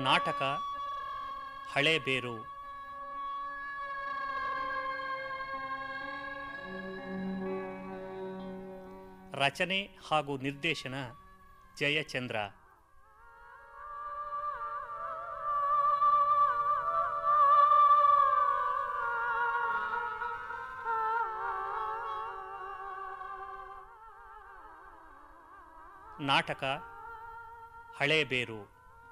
ನಾಟಕ ಹಳೆ ಬೇರು ರಚನೆ ಹಾಗೂ ನಿರ್ದೇಶನ ಜಯಚಂದ್ರ ನಾಟಕ ಹಳೆ ಬೇರು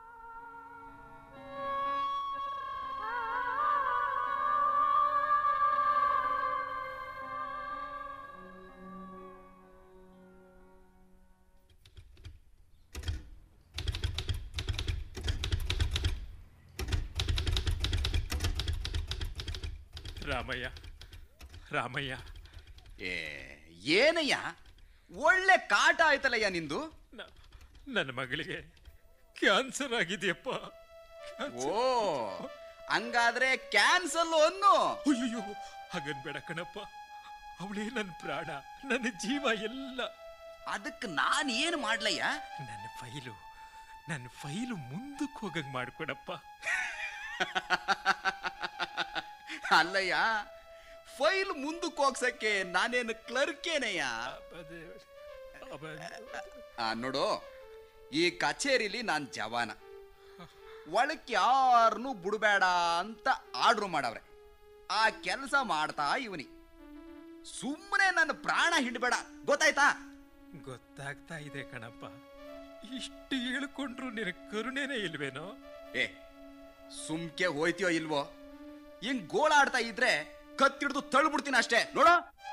ರಾಮಯ್ಯ ರಾಮಯ್ಯ ಏ ಏನಯ್ಯ ಒಳ್ಳೆ ಕಾಟ ಆಯ್ತಲ್ಲಯ್ಯ ನಿಂದು ನ- ನನ್ನ ಮಗಳಿಗೆ ಕ್ಯಾನ್ಸರ್ ಆಗಿದೆಯಪ್ಪ ಓ ಹಂಗಾದ್ರೆ ಕ್ಯಾನ್ಸಲ್ ಅನ್ನು ಅಯ್ಯೋ ಹಾಗನ್ಬೇಡ ಕಣಪ್ಪ ಅವಳೇ ನನ್ನ ಪ್ರಾಣ ನನ್ನ ಜೀವ ಎಲ್ಲ ಅದಕ್ಕೆ ನಾನು ಏನು ಮಾಡ್ಲಯ್ಯ ನನ್ನ ಫೈಲು ನನ್ನ ಫೈಲು ಮುಂದಕ್ಕೆ ಹೋಗಂಗ್ ಮಾಡ್ಕೊಡಪ್ಪ ಅಲ್ಲಯ್ಯ ಫೈಲ್ ಮುಂದಕ್ಕೆ ಹೋಗ್ಸಕ್ಕೆ ನಾನೇನು ಕ್ಲರ್ಕೇನಯ್ಯ ಅದೇ ಅವ- ಆ, ನೋಡು ಈ ಕಚೇರಿಲಿ ನಾನು ಜವಾನ ಒಳಕ್ಕೆ ಯಾರನ್ನೂ ಬಿಡಬೇಡ ಅಂತ ಆರ್ಡ್ರು ಮಾಡವ್ರೆ ಆ ಕೆಲಸ ಮಾಡ್ತಾ ಇವನಿ ಸುಮ್ಮನೆ ನನ್ನ ಪ್ರಾಣ ಹಿಡ್ಬೇಡ ಗೊತ್ತಾಯ್ತಾ ಗೊತ್ತಾಗ್ತಾ ಇದೆ ಕಣಪ್ಪ ಇಷ್ಟು ಹೇಳ್ಕೊಂಡ್ರು ನಿನ ಕರುಣೆನೇ ಇಲ್ವೇನೋ ಏ ಸುಮ್ಕೆ ಹೋಯ್ತೀಯೋ ಇಲ್ವೋ ಹಿಂಗ್ ಗೋಳಾಡ್ತಾ ಇದ್ರೆ ಕತ್ತಿಡ್ದು ತಳ್ಬಿಡ್ತೀನಿ ಅಷ್ಟೇ ನೋಡು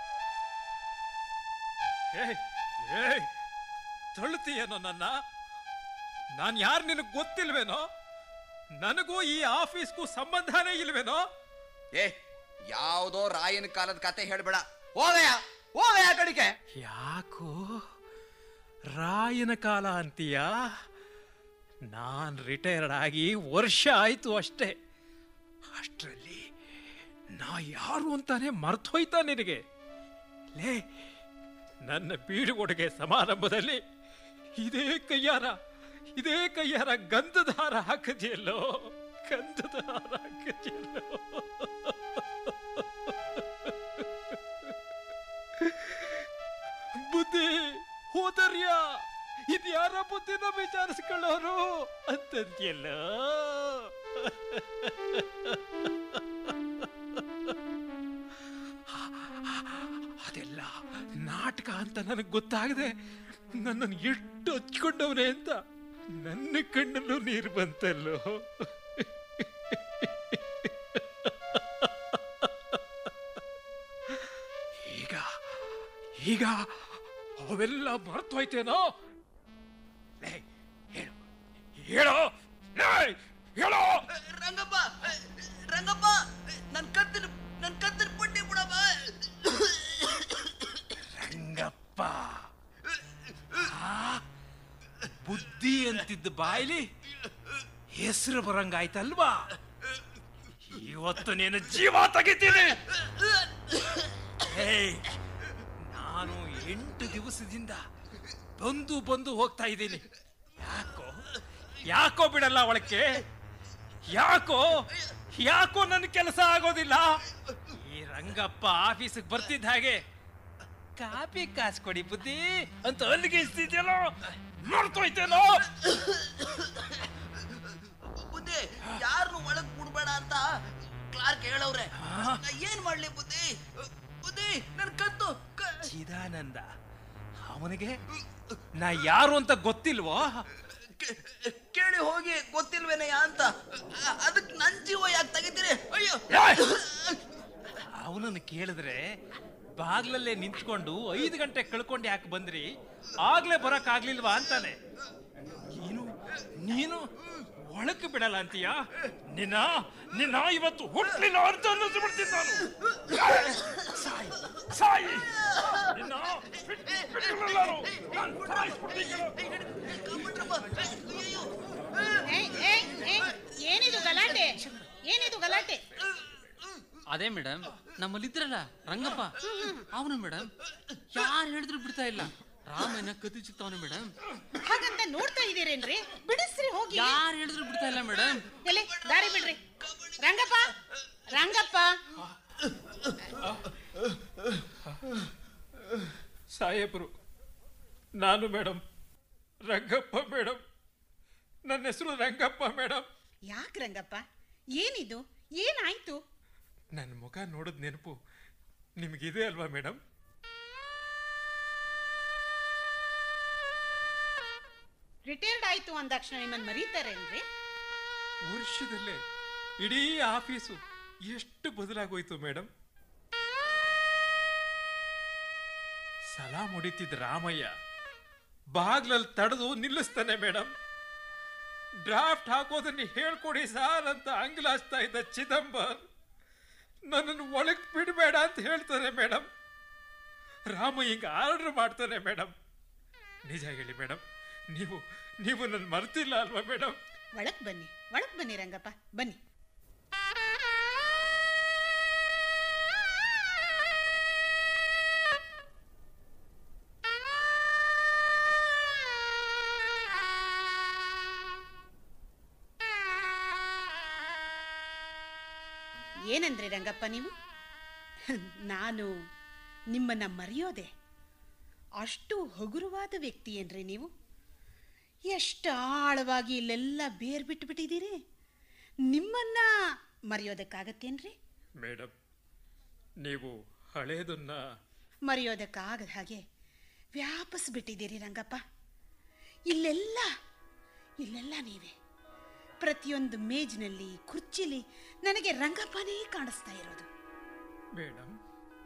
ಏಯ್ ಏಯ್ ತಳ್ಳುತ್ತೀಯೇನೋ ನನ್ನ ನಾನು ಯಾರು ನಿನಗೆ ಗೊತ್ತಿಲ್ವೇನೋ ನನಗೂ ಈ ಆಫೀಸ್ಗೂ ಸಂಬಂಧನೇ ಇಲ್ವೇನೋ ಏ ಯಾವ್ದೋ ರಾಯನ ಕಾಲದ ಕತೆ ಹೇಳ್ಬೇಡ ಹೋಗಯ್ಯ ಹೋಗಯ್ಯ ಆ ಕಡೆಗೆ ಯಾಕೋ ರಾಯನ ಕಾಲ ಅಂತೀಯ ನಾನ್ ರಿಟೈರ್ಡ್ ಆಗಿ ವರ್ಷ ಆಯ್ತು ಅಷ್ಟೇ ಅಷ್ಟರಲ್ಲಿ ನಾ ಯಾರು ಅಂತಾನೆ ಮರ್ತೋಯ್ತಾ ನಿನಗೆ ಲೇ ನನ್ನ ಬೀಡುಗೊಡುಗೆ ಸಮಾರಂಭದಲ್ಲಿ ಇದೇ ಕೈಯಾರ ಇದೇ ಕೈಯಾರ ಗಂಧದ ಹಾರ ಹಾಕದಿಯಲ್ಲೋ ಗಂಧದ ಹಾರ ಹಾಕದಿಯಲ್ಲೋ ಬುದ್ಧಿ ಹೋದರ್ಯ ಇದ್ಯಾರ ಬುದ್ಧಿನ ವಿಚಾರಿಸ್ಕೊಳ್ಳೋರು ಅಂತಂದ್ಯಲ್ಲ ಅದೆಲ್ಲ ನಾಟಕ ಅಂತ ನನಗೆ ಗೊತ್ತಾಗದೆ ನನ್ನನ್ನು ಎಷ್ಟು ಹಚ್ಕೊಂಡವನೇ ಅಂತ ನನ್ನ ಕಣ್ಣಲ್ಲೂ ನೀರು ಬಂತಲ್ಲೋ ಈಗ ಈಗ ಅವೆಲ್ಲ ಮರ್ತೋಯ್ತೇನೋ ಲೇ, ಹೇಳು ಹೇಳೋ ಲೇ, ಹೇಳೋ ರಂಗಪ್ಪ ರಂಗಪ್ಪ ನನ್ ಕತ್ತಿನ ನನ್ ಕತ್ತಿನ ಪಟ್ಟಿ ಬಿಡಪ್ಪ ರಂಗಪ್ಪ ಆ, ಬುದ್ಧಿ ಅಂತಿದ್ದ ಬಾಯ್ಲಿ ಹೆಸರು ಬರಂಗಾಯ್ತಲ್ವಾ ಇವತ್ತು ನೀನು ಜೀವ ತೆಗಿತೀನಿ ಏಯ್, ನಾನು ಎಂಟು ದಿವಸದಿಂದ ಬಂದು ಬಂದು ಹೋಗ್ತಾ ಇದ್ದೀನಿ ಯಾಕೋ ಯಾಕೋ ಬಿಡಲ್ಲ ಅವಳಕ್ಕೆ ಯಾಕೋ ಯಾಕೋ ನನ್ನ ಕೆಲಸ ಆಗೋದಿಲ್ಲ ಈ ರಂಗಪ್ಪ ಆಫೀಸಿಗೆ ಬರ್ತಿದ್ದ ಹಾಗೆ ಕಾಪಿ ಕಾಸು ಕೊಡಿ ಬುದ್ಧಿ ಅಂತ ಅಲ್ಲಿಗೆ ಇಸ್ತಿದ್ಯಲ್ಲೋ ಮರ್ತೋಯ್ತೇನೋ ಬುದ್ಧಿ ಯಾರನ್ನು ಒಳಗ್ ಬಿಡ್ಬೇಡ ಅಂತ ಕ್ಲಾರ್ಕ್ ಹೇಳವ್ರೆ ನಾ ಏನ್ ಮಾಡ್ಲಿ ಬುದ್ಧಿ ಬುದ್ಧಿ ನನ್ ಕತ್ತು ಕ- ಚಿದಾನಂದ ಅವನಿಗೆ ನಾ ಯಾರು ಅಂತ ಗೊತ್ತಿಲ್ವೋ ಕೇ- ಕೇಳಿ ಹೋಗಿ ಗೊತ್ತಿಲ್ವೇನಯ್ಯ ಅಂತ ಅ- ಅದಕ್ ನನ್ ಜೀವ ಯಾಕೆ ತೆಗಿತೀರಿ ಅಯ್ಯೋ ಅವನನ್ನು ಕೇಳಿದ್ರೆ ಬಾಗ್ಲಲ್ಲೇ ನಿಂತ್ಕೊಂಡು ಐದು ಗಂಟೆ ಕಳ್ಕೊಂಡು ಯಾಕೆ ಬಂದ್ರಿ ಆಗ್ಲೇ ಬರಕ್ ಆಗ್ಲಿಲ್ವಾ ಅಂತಾನೆ ನೀನು ನೀನು ಒಳಕ್ಕೆ ಬಿಡಲ್ಲ ಅಂತೀಯ ನಿನ್ನ ನಿನ್ನ ಇವತ್ತು ಹುಟ್ಲಿಲ್ಲ ಅಂತ ಅನ್ನಿಸ್ಬಿಡ್ತೀನಿ ನಾನು ಸಾಯಿ ಸಾಯಿ ನಿನ್ನ ಬಿಟ್- ಬಿಟ್ಟಿಲ್ಲ ನಾನು. ನಾನ್ ಸಾಯಿಸ್ಬಿಡ್ತೀನಿ ಕಣೋ. ಕಾಪಾಡ್ರಪ್ಪ. ಅಯ್ಯಯ್ಯೋ. ಏಯ್, ಏಯ್, ಏಯ್, ಏನಿದು ಗಲಾಟೆ ಏನಿದು ಗಲಾಟೆ ಅದೇ ಮೇಡಮ್ ನಮ್ಮಲ್ಲಿದ್ರಲ್ಲ ರಂಗಪ್ಪ ಅವನು ಮೇಡಮ್ ಯಾರು ಹೇಳಿದ್ರು ಬಿಡ್ತಾ ಇಲ್ಲ ರಾಮಯ್ಯನ ಕತ್ತಿ ಸಿಗ್ತಾವನೆ ಮೇಡಮ್ ಹಾಗಂತ ನೋಡ್ತಾ ಇದೀರೇನ್ರಿ ಬಿಡಿಸ್ರಿ ಹೋಗಿ ಯಾರು ಹೇಳಿದ್ರು ಬಿಡ್ತಾ ಇಲ್ಲ ಮೇಡಮ್ ಎಲ್ಲಿ ದಾರಿ ಬಿಡ್ರಿ ರಂಗಪ್ಪ ರಂಗಪ್ಪ ಸಾಹೇಬ್ರು ನಾನು ಮೇಡಮ್ ರಂಗಪ್ಪ ಮೇಡಮ್ ನನ್ನ ಹೆಸರು ರಂಗಪ್ಪ ಮೇಡಮ್ ಯಾಕೆ ರಂಗಪ್ಪ ಏನಿದು ಏನಾಯ್ತು ನನ್ನ ಮುಖ ನೋಡಿದ ನೆನಪು ನಿಮಗಿದೆ ಅಲ್ವಾ ಮೇಡಮ್ ರಿಟೈರ್ಡ್ ಆಯ್ತು ಅಂದಾಕ್ಷಣ ನಿಮ್ಮನ್ನ ಮರೀತಾರೇನ್ರಿ ವರ್ಷದಲ್ಲೇ ಇಡೀ ಆಫೀಸು ಎಷ್ಟು ಬದಲಾಗೋಯ್ತು ಮೇಡಮ್ ಸಲಾಂ ಹೊಡಿತಿದ್ದ ರಾಮಯ್ಯ ಬಾಗ್ಲಲ್ಲಿ ತಡೆದು ನಿಲ್ಲಿಸ್ತಾನೆ ಮೇಡಮ್ ಡ್ರಾಫ್ಟ್ ಹಾಕೋದನ್ನ ಹೇಳ್ಕೊಡಿ ಸಾರ್ ಅಂತ ಅಂಗ್ಲಾಸ್ತಾ ಇದ್ದ ಚಿದಂಬರ್ ನನ್ನನ್ನು ಒಳಗ್ ಬಿಡಬೇಡ ಅಂತ ಹೇಳ್ತಾನೆ ಮೇಡಮ್ ರಾಮ ಹಿಂಗ ಆರ್ಡರ್ ಮಾಡ್ತಾನೆ ಮೇಡಮ್ ನಿಜ ಹೇಳಿ ಮೇಡಮ್ ನೀವು ನೀವು ನನ್ನ ಮರ್ತಿಲ್ಲ ಅಲ್ವಾ ಮೇಡಮ್ ಒಳಕ್ ಬನ್ನಿ ಒಳಕ್ ಬನ್ನಿ ರಂಗಪ್ಪ ಬನ್ನಿ ಏನಂದ್ರಿ ರಂಗಪ್ಪ ನೀವು ನಾನು ನಿಮ್ಮನ್ನ ಮರೆಯೋದೆ ಅಷ್ಟು ಹಗುರವಾದ ವ್ಯಕ್ತಿ ಏನ್ರಿ ನೀವು ಎಷ್ಟು ಆಳವಾಗಿ ಇಲ್ಲೆಲ್ಲ ಬೇರ್ ಬಿಟ್ಬಿಟ್ಟಿದ್ದೀರಿ ನಿಮ್ಮನ್ನ ಮರೆಯೋದಕ್ಕಾಗತ್ತೇನ್ರಿ ಮೇಡಮ್ ನೀವು ಹಳೇದನ್ನ ಮರೆಯೋದಕ್ಕಾಗದ ಹಾಗೆ ವ್ಯಾಪಿಸ್ಬಿಟ್ಟಿದ್ದೀರಿ ರಂಗಪ್ಪ ಇಲ್ಲೆಲ್ಲ ಇಲ್ಲೆಲ್ಲ ನೀವೇ ಪ್ರತಿಯೊಂದು ಮೇಜಿನಲ್ಲಿ ಕುರ್ಚಿಲಿ ನನಗೆ ರಂಗಪ್ಪನೇ ಕಾಣಿಸ್ತಾ ಇರೋದು ಮೇಡಮ್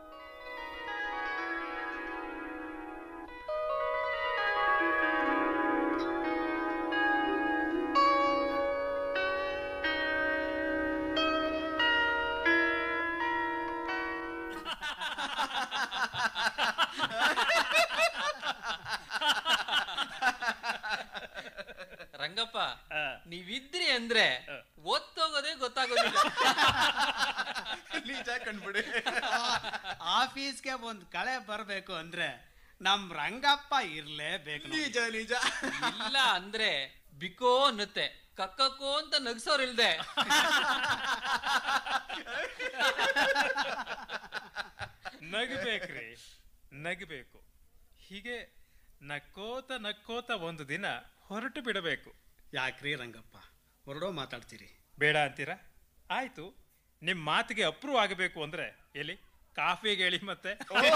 ರಂಗಪ್ಪ ಆ. ನೀವಿದ್ರಿ ಅಂದ್ರೆ ಒತ್ತೋಗೋದೇ ಗೊತ್ತಾಗೋದಿಲ್ಲ ನಿಜ ಕಂಡ್ಬಿಡಿ ಆಫೀಸ್ಗೆ ಒಂದು ಕಳೆ ಬರಬೇಕು ಅಂದ್ರೆ ನಮ್ ರಂಗಪ್ಪ ಇರ್ಲೇಬೇಕು ನೋಡಿ. ನಿಜ ನಿಜ ಇಲ್ಲ ಅಂದ್ರೆ ಬಿಕೋ ಅನ್ನುತ್ತೆ ಕಕ್ಕಕ್ಕೋ ಅಂತ ನಗ್ಸೋರಿಲ್ದೆ ನಗಬೇಕ್ರಿ ನಗಬೇಕು ಹೀಗೆ ನಕ್ಕೋತ ನಕ್ಕೋತ ಒಂದು ದಿನ ಹೊರಟು ಬಿಡಬೇಕು ಯಾಕ್ರಿ ರಂಗಪ್ಪ ಹೊರಡೋ ಮಾತಾಡ್ತೀರಿ ಬೇಡ ಅಂತೀರಾ ಆಯ್ತು ನಿಮ್ಮ ಮಾತಿಗೆ ಅಪ್ರೂವ್ ಆಗಬೇಕು ಅಂದ್ರೆ ಎಲ್ಲಿ ಕಾಫಿಗೆ ಹೇಳಿ ಮತ್ತೆ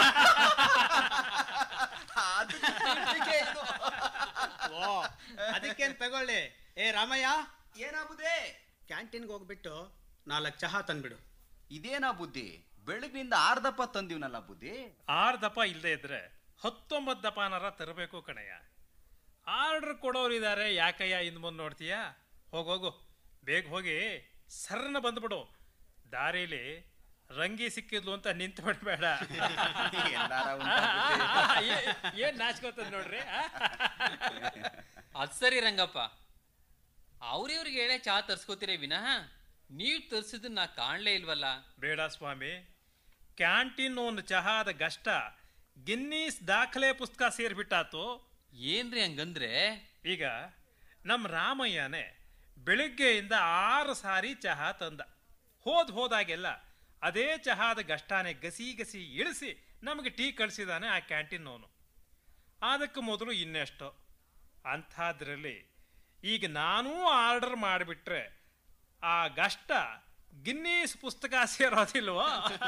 ಅದು ತಿಳ್ಲಿಕ್ಕೆ ಇದು. ಓ ಅದಕ್ಕೇನ್ ತಗೊಳ್ಳಿ ಏ ರಾಮಯ್ಯ ಏನಾಗುದೇ ಕ್ಯಾಂಟೀನ್ಗೆ ಹೋಗ್ಬಿಟ್ಟು ನಾಲ್ಕು ಚಹಾ ತಂದ್ಬಿಡು ಇದೇನಾ ಬುದ್ಧಿ ಬೆಳಗ್ನಿಂದ ಆರ್ದಪ್ಪ ತಂದಿವ್ನಲ್ಲ ಬುದ್ಧಿ ಆರು ದಪ ಇಲ್ಲದೆ ಇದ್ರೆ ಹತ್ತೊಂಬತ್ತು ದಪಾನರ ತರಬೇಕು ಕಣಯ್ಯ ಆರ್ಡರ್ ಕೊಡೋರಿದ್ದಾರೆ ಯಾಕಯ್ಯ ಇನ್ನು ಮುಂದೆ ನೋಡ್ತೀಯಾ ಹೋಗೋಗು ಬೇಗ ಹೋಗಿ ಸರ್ನ ಬಂದ್ಬಿಡು ದಾರಿಲಿ ರಂಗಿ ಸಿಕ್ಕಿದ್ಲು ಅಂತ ನಿಂತು ಬಿಡಬೇಡ ಎಲ್ಲಾರ ಉಂಟಾ ಬುದ್ಧಿ? ಏನ್ ನಾಚ್ಕೋತದ ನೋಡ್ರಿ ಆ? ಅದ್ ಸರಿ ರಂಗಪ್ಪ ಅವ್ರಿವ್ರಿಗೆ ಹೇಳೇ ಚಾ ತರ್ಸ್ಕೋತೀರೇ ವಿನಃ ನೀವ್ ತರ್ಸಿದ್ದನ್ನ ನಾ ಕಾಣ್ಲೇ ಇಲ್ವಲ್ಲ ಬೇಡ ಸ್ವಾಮಿ ಕ್ಯಾಂಟೀನ್ ಒಂದು ಚಹಾದ ಗಷ್ಟ ಗಿನ್ನೀಸ್ ದಾಖಲೆ ಪುಸ್ತಕ ಸೇರ್ಬಿಟ್ಟಾತು ಏನ್ರಿ ಹಂಗಂದ್ರೆ ಈಗ ನಮ್ಮ ರಾಮಯ್ಯನೇ ಬೆಳಿಗ್ಗೆಯಿಂದ ಆರು ಸಾರಿ ಚಹಾ ತಂದ ಹೋದ್ ಹೋದಾಗೆಲ್ಲ ಅದೇ ಚಹಾದ ಗಷ್ಟಾನೆ ಗಸಿ ಗಸಿ ಇಳಿಸಿ ನಮಗೆ ಟೀ ಕಳಿಸಿದಾನೆ ಆ ಕ್ಯಾಂಟೀನ್ನವನು ಅದಕ್ಕೆ ಮೊದಲು ಇನ್ನೆಷ್ಟು ಅಂಥದ್ರಲ್ಲಿ ಈಗ ನಾನೂ ಆರ್ಡರ್ ಮಾಡಿಬಿಟ್ರೆ ಆ ಗಷ್ಟ ಗಿನ್ನೀಸ್ ಪುಸ್ತಕ ಸೇರೋದಿಲ್ವೋ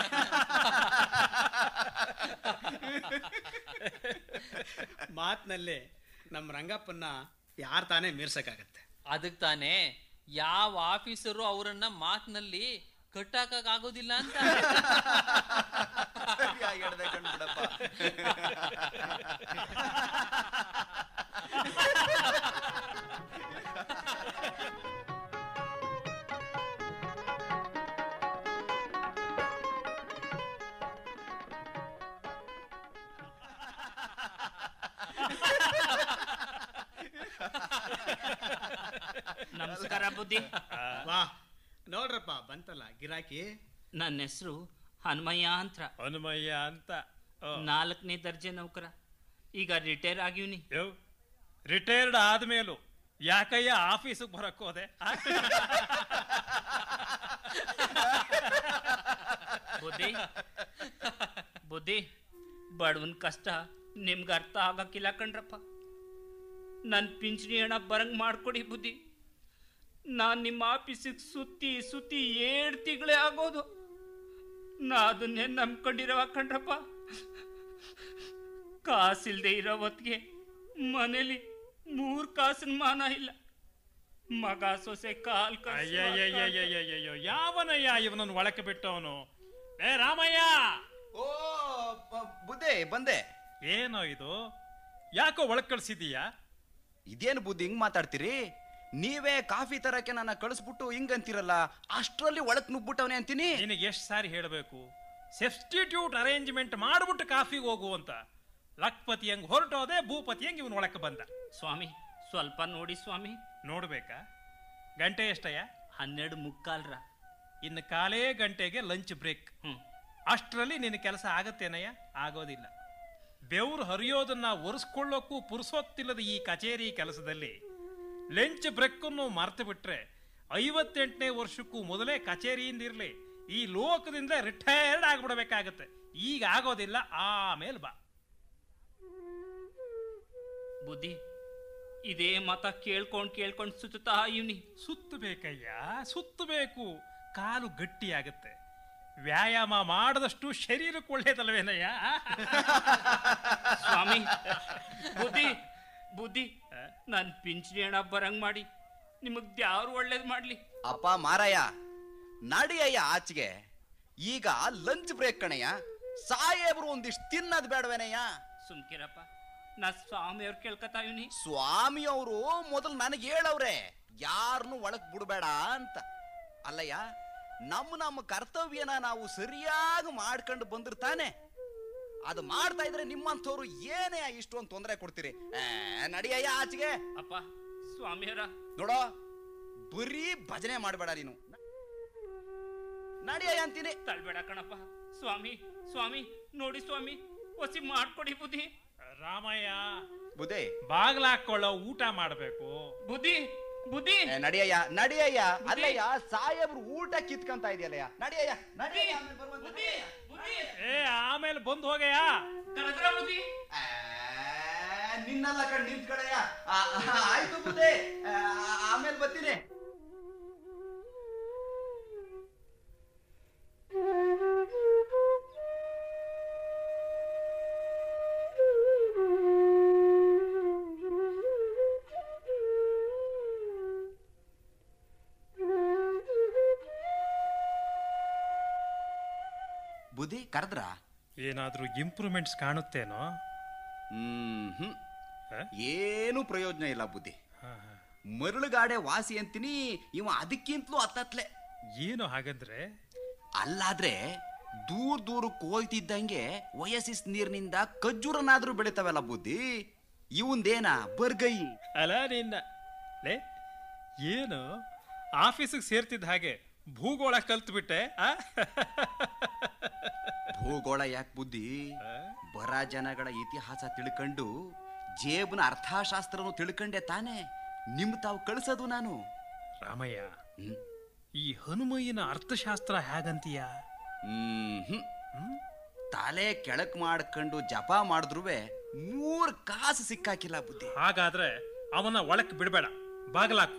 ಮಾತಿನಲ್ಲಿ ನಮ್ಮ ರಂಗಪ್ಪನ್ನ ಯಾರು ತಾನೇ ಮೀರ್ಸಕ್ಕಾಗತ್ತೆ ಅದಕ್ ತಾನೇ ಯಾವ ಆಫೀಸರು ಅವರನ್ನ ಮಾತಿನಲ್ಲಿ ಕಟ್ಟಾಕಾಗೋದಿಲ್ಲ ಅಂತ ಸರಿಯಾಗಿ ಹೇಳ್ದೆ ಕಣ್ಬಿಡಪ್ಪ ನಮಸ್ಕಾರ ಬುದ್ಧಿ ವಾ ನೋಡ್ರಪ್ಪ ಬಂತಲ್ಲ ಗಿರಾಕಿ ನನ್ನ ಹೆಸರು ಹನುಮಯ್ಯ ಅಂತ ಹನುಮಯ್ಯ ಅಂತ ಓ, ನಾಲ್ಕನೇ ದರ್ಜೆ ನೌಕರ ಈಗ ರಿಟೈರ್ ಆಗಿವ್ನಿ ಯೋ ರಿಟೈರ್ಡ್ ಆದ್ಮೇಲೂ ಯಾಕಯ್ಯ ಆಫೀಸಿಗೆ ಬರಕ್ ಹೋದೆ ಆ? ಬುದ್ಧಿ ಬುದ್ಧಿ ಬಡವನ್ ಕಷ್ಟ ನಿಮ್ಗೆ ಅರ್ಥ ಆಗಕ್ಕಿಲ್ಲ ಕಣ್ರಪ್ಪ ನನ್ನ ಪಿಂಚಣಿ ಹಣ ಬರಂಗ್ ಮಾಡ್ಕೊಡಿ ಬುದ್ಧಿ ನಾನು ನಿಮ್ಮ ಆಫೀಸಿಗೆ ಸುತ್ತಿ ಸುತ್ತಿ ಏಳು ತಿಂಗಳೇ ಆಗೋದು ನಾ ಅದನ್ನೇ ನಂಬ್ಕೊಂಡಿರವ ಕಣ್ರಪ್ಪ ಕಾಸಿಲ್ದೆ ಇರೋ ಹೊತ್ತಿಗೆ ಮನೇಲಿ ಮೂರ್ ಕಾಸಿನ ಮಾನ ಇಲ್ಲ ಮಗ ಸೊಸೆ ಕಾಲ್ ಕಳ್ಸು, ಆ ಕಾಲ್ ಅಯ್ಯಯ್ಯಯ್ಯಯ್ಯಯ್ಯಯ್ಯೋ ಯಾವನಯ್ಯ ಇವನನ್ನು ಒಳಕ್ಕೆ ಬಿಟ್ಟವನು ಏ ರಾಮಯ್ಯ ಓ ಬ- ಬುದ್ಧಿ ಬಂದೆ ಏನೋ ಇದು ಯಾಕೋ ಒಳಗ್ ಕಳ್ಸಿದೀಯಾ ಇದೇನು ಬುದ್ಧಿ ಹಿಂಗ್ ಮಾತಾಡ್ತೀರಿ ನೀವೇ ಕಾಫಿ ತರಕ್ಕೆ ನನ್ನ ಕಳಿಸ್ಬಿಟ್ಟು ಹಿಂಗಂತೀರಲ್ಲ ಅಷ್ಟ್ರಲ್ಲಿ ಒಳಕ್ ನುಗ್ಬಿಟ್ಟವನೇ ಅಂತೀನಿ ನಿನಗೆ ಎಷ್ಟು ಸಾರಿ ಹೇಳಬೇಕು ಸಬ್ಸ್ಟಿಟ್ಯೂಟ್ ಅರೇಂಜ್ಮೆಂಟ್ ಮಾಡ್ಬಿಟ್ಟು ಕಾಫಿಗೆ ಹೋಗು ಅಂತ ಲಕ್ಪತಿ ಹಂಗ್ ಹೊರಟೋದೆ ಭೂಪತಿ ಹಂಗ್ ಇವನ್ ಒಳಕ್ಕೆ ಬಂದ ಸ್ವಾಮಿ ಸ್ವಲ್ಪ ನೋಡಿ ಸ್ವಾಮಿ ನೋಡ್ಬೇಕಾ ಗಂಟೆ ಎಷ್ಟಯ್ಯ ಹನ್ನೆರಡು ಮುಕ್ಕಾಲ್ರ ಇನ್ನು ಕಾಲೇ ಗಂಟೆಗೆ ಲಂಚ್ ಬ್ರೇಕ್ ಹ್ಮ್ ಅಷ್ಟರಲ್ಲಿ ನಿನ್ನ ಕೆಲಸ ಆಗತ್ತೇನಯ್ಯ ಆಗೋದಿಲ್ಲ ಬೆವರು ಹರಿಯೋದನ್ನ ಒರೆಸ್ಕೊಳ್ಳೋಕ್ಕೂ ಪುರುಸೊತ್ತಿಲ್ಲದ ಈ ಕಚೇರಿ ಕೆಲಸದಲ್ಲಿ ಲಂಚ್ ಬ್ರೇಕನ್ನು ಮರ್ತು ಬಿಟ್ರೆ ಐವತ್ತೆಂಟನೇ ವರ್ಷಕ್ಕೂ ಮೊದಲೇ ಕಚೇರಿಯಿಂದ ಇರಲಿ ಈ ಲೋಕದಿಂದ ರಿಟೈರ್ಡ್ ಆಗ್ಬಿಡ್ಬೇಕಾಗತ್ತೆ ಈಗ ಆಗೋದಿಲ್ಲ ಆಮೇಲೆ ಬಾ ಬುದ್ಧಿ ಇದೇ ಮತ ಕೇಳ್ಕೊಂಡ್ ಕೇಳ್ಕೊಂಡ್ ಸುತ್ತಾ ಇವ್ನಿ ಸುತ್ತಬೇಕಯ್ಯ ಸುತ್ತಬೇಕು ಕಾಲು ಗಟ್ಟಿಯಾಗತ್ತೆ ವ್ಯಾಯಾಮ ಮಾಡದಷ್ಟು ಶರೀರಕ್ಕೆ ಒಳ್ಳೇದಲ್ವೇನಯ್ಯ ಸ್ವಾಮಿ ಬುದ್ಧಿ ಬುದ್ಧಿ ನನ್ ಪಿಂಚಣಿ ಹಣ ಬರಂಗ್ ಮಾಡಿ ನಿಮಗ್ ಯಾರು ಒಳ್ಳೇದ್ ಮಾಡ್ಲಿ ಅಪ್ಪ ಮಾರಯ್ಯ ನಡಿಯಯ್ಯ ಆಚೆಗೆ ಈಗ ಲಂಚ್ ಬ್ರೇಕ್ ಕಣಯ್ಯ ಸಾಹೇಬ್ರು ಒಂದಿಷ್ಟು ತಿನ್ನದ್ ಬೇಡವೇನಯ್ಯ ಸುಮ್ಕಿರಪ್ಪ ನಾ ಸ್ವಾಮಿಯವ್ರು ಕೇಳ್ಕತಾ ಇವ್ನಿ ಸ್ವಾಮಿ ಅವರು ಮೊದಲು ನನಗೆ ಹೇಳವ್ರೆ ಯಾರನ್ನು ಒಳಗ್ ಬಿಡಬೇಡ ಅಂತ ಅಲ್ಲಯ್ಯ ನಮ್ಮ ನಮ್ಮ ಕರ್ತವ್ಯನ ನಾವು ಸರಿಯಾಗಿ ಮಾಡ್ಕೊಂಡು ಬಂದಿರ್ತಾನೆ ಅದು ಮಾಡ್ತಾ ಇದ್ರೆ ನಿಮ್ಮಂಥವ್ರು ಏನೇ ಇಷ್ಟೊಂದು ತೊಂದರೆ ಕೊಡ್ತೀರಿ ಏ, ನಡಿಯಯ್ಯ ಆಚೆಗೆ ಅಪ್ಪ ಸ್ವಾಮಿಯವ್ರ ನೋಡೋ ಬರೀ ಭಜನೆ ಮಾಡಬೇಡ ನೀನು ನಡಿಯಯ್ಯ ಅಂತೀನಿ ತಳ್ಬೇಡ ಕಣಪ್ಪ ಸ್ವಾಮಿ ಸ್ವಾಮಿ ನೋಡಿ ಸ್ವಾಮಿ ಒಸಿ ಮಾಡ್ಕೊಡಿ ಬುದ್ಧಿ ರಾಮಯ್ಯ ಬುದ್ಧಿ ಬಾಗ್ಲಾಕೊಳ್ಳೋ ಊಟ ಮಾಡಬೇಕು ಬುದ್ಧಿ ಬುದ್ಧಿ ಏ, ನಡಿಯಯ್ಯ ನಡಿಯಯ್ಯ ಅಲ್ಲಯ್ಯ ಸಾಹೇಬ್ರು ಊಟ ಕಿತ್ಕಂತ ಇದೆಯಲ್ಲಯ್ಯ ನಡಿಯಯ್ಯ ನಡಿಯಯ್ಯ ಆಮೇಲ್ ಬರುವಂತೆ ಬುದ್ಧಿ ಬುದ್ಧಿ ಏ ಆಮೇಲೆ ಬಂದು ಹೋಗಯ್ಯ ಕರೆದ್ರ ಬುದ್ಧಿ ಆ, ನಿನ್ನಲ್ಲ ಕಣ್ ನಿಂತ್ ಕಡೆಯ ಆಯ್ತು ಬುದ್ಧಿ ಆ, ಆಮೇಲೆ ಬರ್ತೀನಿ ಬುದ್ಧಿ ಕರೆದ್ರ ಏನಾದ್ರೂ ಇಂಪ್ರೂವ್ಮೆಂಟ್ಸ್ ಕಾಣುತ್ತೇನೋ ಹ್ಮ್ ಹ್ಮ್ ಆ? ಏನು ಪ್ರಯೋಜನ ಇಲ್ಲ ಬುದ್ಧಿ ಹಾ, ಹಾ. ಮರಳುಗಾಡೆ ವಾಸಿ ಅಂತೀನಿ ಇವ ಅದಕ್ಕಿಂತಲೂ ಹತ್ತತ್ಲೆ ಏನು ಹಾಗಂದ್ರೆ ಅಲ್ಲಾದ್ರೆ ದೂರ ದೂರಕ್ಕೆ ಹೋಯ್ತಿದ್ದಂಗೆ ವಯಸ್ಸಿಸ್ ನೀರಿನಿಂದ ಖಜ್ಜೂರನಾದ್ರೂ ಬೆಳಿತಾವಲ್ಲ ಬುದ್ಧಿ ಇವಂದೇನ ಬರ್ಗೈ ಅಲ್ಲ ನಿನ್ನ ಲೇ ಏನು ಆಫೀಸಿಗೆ ಸೇರ್ತಿದ್ದ ಹಾಗೆ ಭೂಗೋಳ ಕಲ್ತ್ಬಿಟ್ಟೆ ಆ? ಭೂಗೋಳ ಯಾಕೆ ಬುದ್ಧಿ ಬರ ಜನಗಳ ಇತಿಹಾಸ ತಿಳ್ಕೊಂಡು ಜೇಬನ ಅರ್ಥಶಾಸ್ತ್ರನು ತಿಳ್ಕೊಂಡೆ ತಾನೆ ನಿಮ್ ತಾವು ಕಳ್ಸೋದು ನಾನು ರಾಮಯ್ಯ ಹ್ಮ್. ಈ ಹನುಮಯ್ಯನ ಅರ್ಥಶಾಸ್ತ್ರ ಹೇಗಂತೀಯ ಹ್ಮ್ ಹ್ಮ್. ತಲೆ ಕೆಳಕ್ ಮಾಡ್ಕೊಂಡು ಜಪ ಮಾಡಿದ್ರುವೆ ಮೂರ್ ಕಾಸು ಸಿಕ್ಕಾಕಿಲ್ಲ ಬುದ್ಧಿ ಹಾಗಾದ್ರೆ ಅವನ ಒಳಕ್ ಬಿಡಬೇಡ ಬಾಗಲಾಕು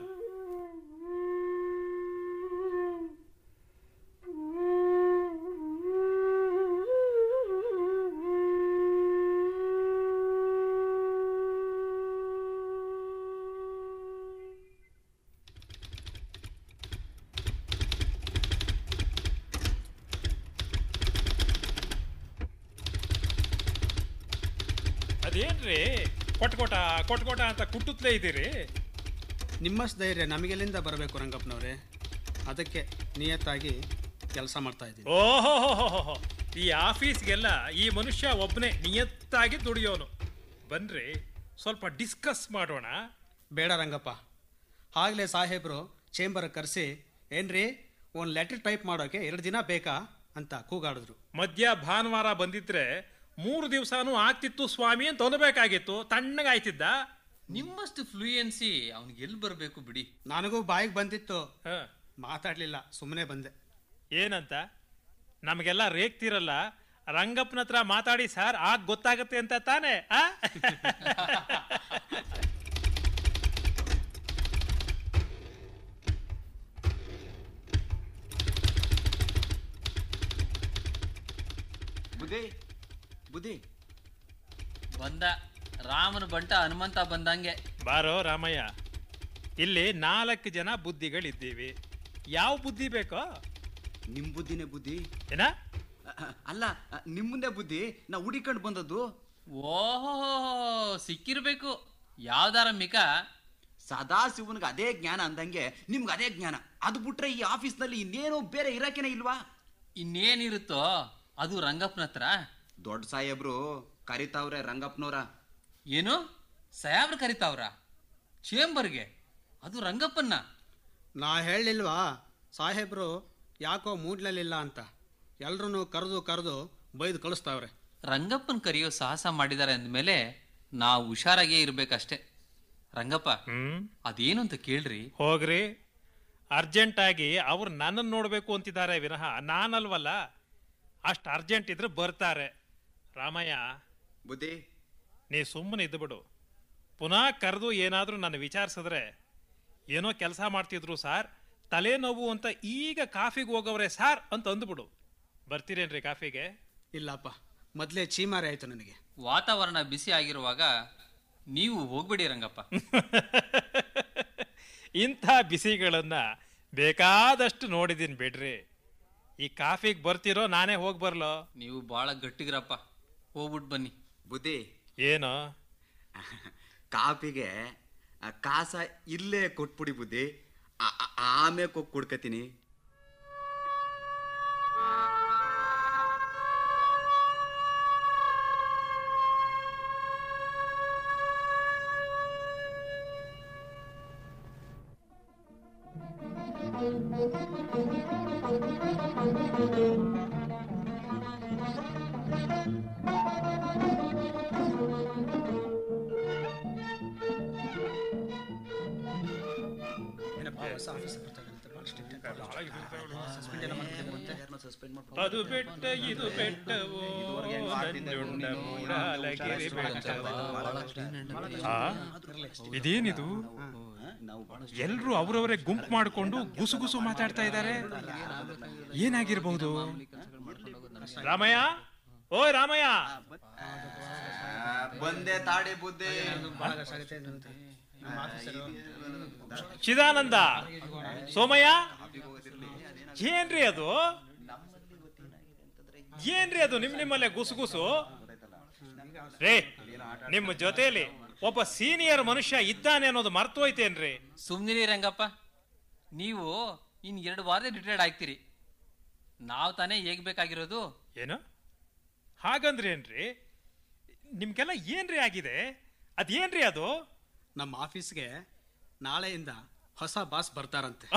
ಅದೇನ್ರಿ ಕೊಟ್ಕೋಟ ಕೊಟ್ಕೋಟ ಅಂತ ಕುಟ್ಟುತ್ತಲೇ ಇದ್ದೀರಿ ನಿಮ್ಮಷ್ಟು ಧೈರ್ಯ ನಮಗೆಲ್ಲಿಂದ ಬರಬೇಕು ರಂಗಪ್ಪನವ್ರೆ ಅದಕ್ಕೆ ನಿಯತ್ತಾಗಿ ಕೆಲಸ ಮಾಡ್ತಾ ಇದ್ದೀನಿ ಓಹೋ ಈ ಆಫೀಸ್ಗೆಲ್ಲ ಈ ಮನುಷ್ಯ ಒಬ್ಬನೇ ನಿಯತ್ತಾಗಿ ದುಡಿಯೋನು ಬನ್ರಿ ಸ್ವಲ್ಪ ಡಿಸ್ಕಸ್ ಮಾಡೋಣ ಬೇಡ ರಂಗಪ್ಪ ಆಗಲೇ ಸಾಹೇಬರು ಚೇಂಬರ್ ಕರೆಸಿ ಏನ್ರಿ ಒಂದು ಲೆಟರ್ ಟೈಪ್ ಮಾಡೋಕೆ ಎರಡು ದಿನ ಬೇಕಾ ಅಂತ ಕೂಗಾಡಿದ್ರು ಮಧ್ಯ ಭಾನುವಾರ ಬಂದಿದ್ರೆ ಮೂರು ದಿವಸನೂ ಆಗ್ತಿತ್ತು ಸ್ವಾಮಿ ಅಂತ ಅನ್ಬೇಕಾಗಿತ್ತು ತಣ್ಣಗಾಯ್ತಿದ್ದ ನಿಮ್ಮಷ್ಟು ಫ್ಲೂಯೆನ್ಸಿ ಅವ್ನಿಗೆ ಎಲ್ಲಿ ಬರಬೇಕು ಬಿಡಿ ನನಗೂ ಬಾಯಿಗೆ ಬಂದಿತ್ತು ಹ, ಮಾತಾಡ್ಲಿಲ್ಲ ಸುಮ್ಮನೆ ಬಂದೆ ಏನಂತ ನಮಗೆಲ್ಲ ರೇಗ್ತಿರಲ್ಲ ರಂಗಪ್ಪನ ಹತ್ರ ಮಾತಾಡಿ ಸರ್ ಆಗ ಗೊತ್ತಾಗತ್ತೆ ಅಂತ ತಾನೇ ಆ ಬುದ್ಧಿ ಬುದ್ಧಿ ಬಂದ ರಾಮನ ಬಂಟ ಹನುಮಂತ ಬಂದಂಗೆ ಬಾರೋ ರಾಮಯ್ಯ ಇಲ್ಲಿ ನಾಲ್ಕು ಜನ ಬುದ್ಧಿಗಳಿದ್ದೀವಿ ಯಾವ ಬುದ್ಧಿ ಬೇಕೋ ನಿಮ್ ಬುದ್ಧಿನೇ ಬುದ್ಧಿ ಏನ ಅ- ಅ- ಅಲ್ಲ ಅ, ನಿಮ್ ಮುಂದೆ ಬುದ್ಧಿ ನಾ ಹುಡಿಕೊಂಡು ಬಂದದ್ದು ಓಹೋ ಸಿಕ್ಕಿರ್ಬೇಕು ಯಾವ್ದಾರ ಮಿಕ ಸದಾ ಶಿವನ್ಗೆ ಅದೇ ಜ್ಞಾನ ಅಂದಂಗೆ ನಿಮ್ಗೆ ಅದೇ ಜ್ಞಾನ ಅದು ಬಿಟ್ರೆ ಈ ಆಫೀಸ್ನಲ್ಲಿ ಇನ್ನೇನು ಬೇರೆ ಇರಕ್ಕೇನೆ ಇಲ್ವಾ ಇನ್ನೇನಿರುತ್ತೋ ಅದು ರಂಗಪ್ಪನ ಹತ್ರ ದೊಡ್ಡ ಸಾಹೇಬ್ರು ಕರಿತಾವ್ರೆ ರಂಗಪ್ಪನವ್ರ ಏನು ಸಾಯಾಬ್ರು ಕರಿತಾವ್ರ ಚೇಂಬರ್ಗೆ ಅದು ರಂಗಪ್ಪನ್ನ ನಾ ಹೇಳಿಲ್ವಾ ಸಾಹೇಬ್ರು ಯಾಕೋ ಮೂಡ್ಲಲ್ಲಿಲ್ಲ ಅಂತ ಎಲ್ರೂ ಕರೆದು ಕರೆದು ಬೈದು ಕಳಿಸ್ತಾವ್ರೆ ರಂಗಪ್ಪನ್ ಕರೆಯೋ ಸಾಹಸ ಮಾಡಿದ್ದಾರೆ ಅಂದಮೇಲೆ ನಾವು ಹುಷಾರಾಗೇ ಇರ್ಬೇಕಷ್ಟೇ ರಂಗಪ್ಪ ಹ್ಮ್ ಅದೇನು ಅಂತ ಕೇಳ್ರಿ ಹೋಗ್ರಿ ಅರ್ಜೆಂಟಾಗಿ ಅವ್ರು ನನ್ನನ್ನು ನೋಡಬೇಕು ಅಂತಿದ್ದಾರೆ ವಿನಃ ನಾನಲ್ವಲ್ಲ ಅಷ್ಟು ಅರ್ಜೆಂಟ್ ಇದ್ರೆ ಬರ್ತಾರೆ ರಾಮಯ್ಯ ಬುದ್ಧಿ ನೀ ಸುಮ್ಮನೆ ಇದ್ದುಬಿಡು ಪುನಃ ಕರೆದು ಏನಾದರೂ ನನ್ನ ವಿಚಾರಿಸಿದ್ರೆ ಏನೋ ಕೆಲಸ ಮಾಡ್ತಿದ್ರು ಸಾರ್ ತಲೆನೋವು ಅಂತ ಈಗ ಕಾಫಿಗೆ ಹೋಗವ್ರೆ ಸಾರ್ ಅಂತ ಅಂದ್ಬಿಡು ಬರ್ತೀರೇನ್ರಿ ಕಾಫಿಗೆ ಇಲ್ಲಪ್ಪ ಮೊದಲೇ ಚೀಮಾರಿ ಆಯ್ತು ನನಗೆ ವಾತಾವರಣ ಬಿಸಿ ಆಗಿರುವಾಗ ನೀವು ಹೋಗ್ಬಿಡಿ ರಂಗಪ್ಪ ಇಂಥ ಬಿಸಿಗಳನ್ನ ಬೇಕಾದಷ್ಟು ನೋಡಿದ್ದೀನಿ ಬಿಡ್ರಿ ಈ ಕಾಫಿಗೆ ಬರ್ತಿರೋ ನಾನೇ ಹೋಗಿ ಬರ್ಲೋ ನೀವು ಬಾಳ ಗಟ್ಟಿಗ್ರಪ್ಪ ಹೋಗ್ಬಿಟ್ ಬನ್ನಿ ಬುದ್ಧಿ ಏನೋ ಕಾಫಿಗೆ ಆ, ಕಾಸ ಇಲ್ಲೇ ಕೊಟ್ಬಿಡಿ ಬುದ್ಧಿ ಆ- ಆ- ಆಮೇಲೆ ಕೊಕ್ ಕುಡ್ಕತೀನಿ ಅದು ಬೆಟ್ಟ ಇದು ಬೆಟ್ಟವೋ ನಂಜುಂಡ ಮೂಡಲಗಿರಿ ಬೆಟ್ಟವೋ. ಆ, ಇದೇನಿದು ಎಲ್ರು ಅವ್ರವರೇ ಗುಂಪು ಮಾಡಿಕೊಂಡು ಗುಸುಗುಸು ಮಾತಾಡ್ತಾ ಇದ್ದಾರೆ ಏನಾಗಿರ್ಬಹುದು ರಾಮಯ್ಯ ಓ ರಾಮಯ್ಯ ಬಂದೆ ತಾಡಿ ಬುದ್ಧಿ ಚಿದಾನಂದ ಸೋಮಯ್ಯ ಏನ್ರಿ ಅದು ಏನ್ರಿ ಅದು ನಿಮ್ ನಿಮ್ಮಲ್ಲೇ ಗುಸುಗುಸು ರೇ ನಿಮ್ಮ ಜೊತೆಲಿ ಒಬ್ಬ ಸೀನಿಯರ್ ಮನುಷ್ಯ ಇದ್ದಾನೆ ಅನ್ನೋದು ಮರ್ತೋಯ್ತೇನ್ರಿ ಸುಮ್ನಿರಿ ರಂಗಪ್ಪ ನೀವು ಇನ್ ಎರಡು ವಾರದಲ್ಲಿ ರಿಟೈರ್ಡ್ ಆಗ್ತೀರಿ ನಾವು ತಾನೇ ಹೇಗ್ ಬೇಕಾಗಿರೋದು ಏನು ಹಾಗಂದ್ರೇನ್ರಿ ನಿಮ್ಗೆಲ್ಲ ಏನ್ರಿ ಆಗಿದೆ ಅದೇನ್ರಿ ಅದು ನಮ್ಮ ಆಫೀಸ್ಗೆ ನಾಳೆಯಿಂದ ಹೊಸ ಬಾಸ್ ಬರ್ತಾರಂತೆ